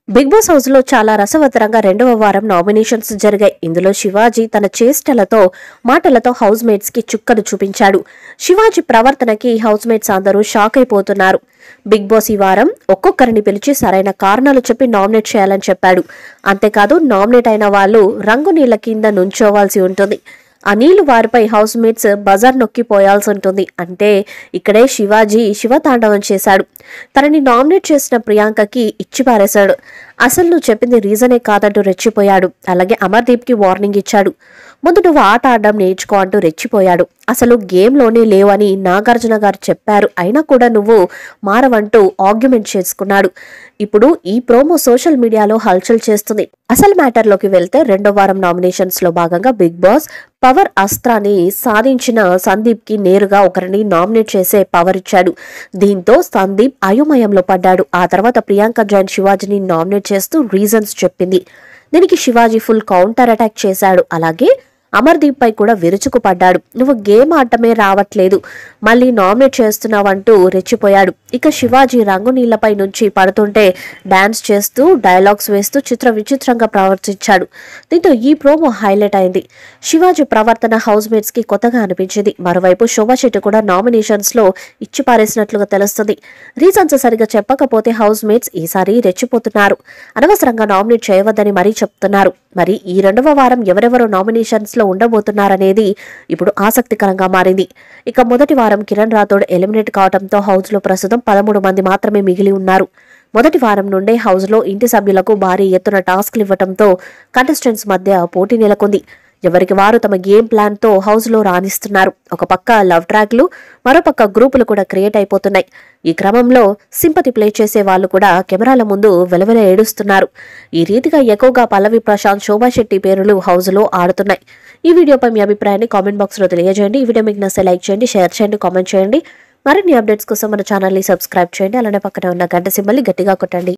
big boss house లో చాలా రసవత్తరంగా రెండవ వారం నామినేషన్స్ జరిగాయి ఇందులో శివాజీ తన చేష్టలతో మాటలతో హౌస్ మేట్స్ కి చుక్కలు చూపించాడు శివాజీ ప్రవర్తనకి హౌస్ మేట్స్ అందరూ షాక్ అయిపోతున్నారు బిగ్ బాస్ ఈ వారం ఒక్కొక్కరిని పిలిచి సరైన కారణాలు చెప్పి నామినేట్ చేయాలని చెప్పాడు అంతేకాదు నామినేట్ అయిన వాళ్ళు రంగు నీళ్ల కింద నుంచోవాల్సి ఉంటుంది ఆ నీళ్లు వారిపై హౌస్ మేట్స్ బజార్ నొక్కిపోయాల్సి ఉంటుంది అంటే ఇక్కడే శివాజీ శివతాండవం చేశాడు తనని నామినేట్ చేసిన ప్రియాంకకి ఇచ్చి పారేశాడు అసలు నువ్వు చెప్పింది రీజనే కాదంటూ రెచ్చిపోయాడు అలాగే అమర్దీప్ కి వార్నింగ్ ఇచ్చాడు ముందు నువ్వు ఆట ఆడడం నేర్చుకో అంటూ రెచ్చిపోయాడు అసలు గేమ్లోనే లేవని నాగార్జున గారు చెప్పారు అయినా కూడా నువ్వు మారవంటూ ఆర్గ్యుమెంట్ చేసుకున్నాడు ఇప్పుడు ఈ ప్రోమో సోషల్ మీడియాలో హల్చల్ చేస్తుంది అసలు మ్యాటర్లోకి వెళ్తే రెండో వారం నామినేషన్స్ లో భాగంగా బిగ్ బాస్ పవర్ అస్త్రాన్ని సాధించిన సందీప్ కి నేరుగా ఒకరిని నామినేట్ చేసే పవర్ ఇచ్చాడు దీంతో సందీప్ అయోమయంలో పడ్డాడు ఆ తర్వాత ప్రియాంక జైన్ శివాజీని నామినేట్ చేస్తూ రీజన్స్ చెప్పింది దీనికి శివాజీ ఫుల్ కౌంటర్ అటాక్ చేశాడు అలాగే అమర్దీప్ పై కూడా విరుచుకుపడ్డాడు నువ్వు గేమ్ ఆడటమే రావట్లేదు మళ్ళీ నామినేట్ చేస్తున్నావంటూ రెచ్చిపోయాడు ఇక శివాజీ రంగు నీళ్లపై నుంచి పడుతుంటే డాన్స్ చేస్తూ డైలాగ్స్ వేస్తూ చిత్ర విచిత్రంగా ప్రవర్తించాడు దీంతో ఈ ప్రోమో హైలైట్ అయింది శివాజీ ప్రవర్తన హౌస్ మేట్స్ కి కొత్తగా అనిపించింది మరోవైపు శోభా శెట్టి కూడా నామినేషన్స్ లో ఇచ్చి పారేసినట్లుగా తెలుస్తుంది రీజన్స్ సరిగా చెప్పకపోతే హౌస్ మేట్స్ ఈసారి రెచ్చిపోతున్నారు అనవసరంగా నామినేట్ చేయవద్దని మరీ చెప్తున్నారు మరి ఈ రెండవ వారం ఎవరెవరు నామినేషన్స్ లో ఉండబోతున్నారనేది ఇప్పుడు ఆసక్తికరంగా మారింది ఇక మొదటి వారం కిరణ్ రాథోడ్ ఎలిమినేట్ కావడంతో హౌస్ లో ప్రస్తుతం పదమూడు మంది మాత్రమే మిగిలి ఉన్నారు మొదటి వారం నుండే హౌస్ లో ఇంటి సభ్యులకు భారీ ఎత్తున టాస్క్లు ఇవ్వడంతో కంటెస్టెంట్స్ మధ్య పోటీ నెలకొంది ఎవరికి వారు తమ గేమ్ ప్లాన్ తో హౌస్ లో రాణిస్తున్నారు ఒక పక్క లవ్ ట్రాక్లు మరోపక్క గ్రూపులు కూడా క్రియేట్ అయిపోతున్నాయి ఈ క్రమంలో సింపతి ప్లే చేసే వాళ్ళు కూడా కెమెరాల ముందు వెలవెల ఏడుస్తున్నారు ఈ రీతిగా ఎక్కువగా పల్లవి ప్రశాంత్ శోభా శెట్టి పేరులు హౌస్ లో ఆడుతున్నాయి ఈ వీడియోపై మీ అభిప్రాయాన్ని కామెంట్ బాక్స్ లో తెలియజేయండి ఈ వీడియో మీకు నచ్చితే లైక్ చేయండి షేర్ చేయండి కామెంట్ చేయండి మరిన్ని అప్డేట్స్ కోసం మన ఛానల్ ని సబ్స్క్రైబ్ చేయండి అలానే పక్కన ఉన్న గంట సింబల్ గట్టిగా కొట్టండి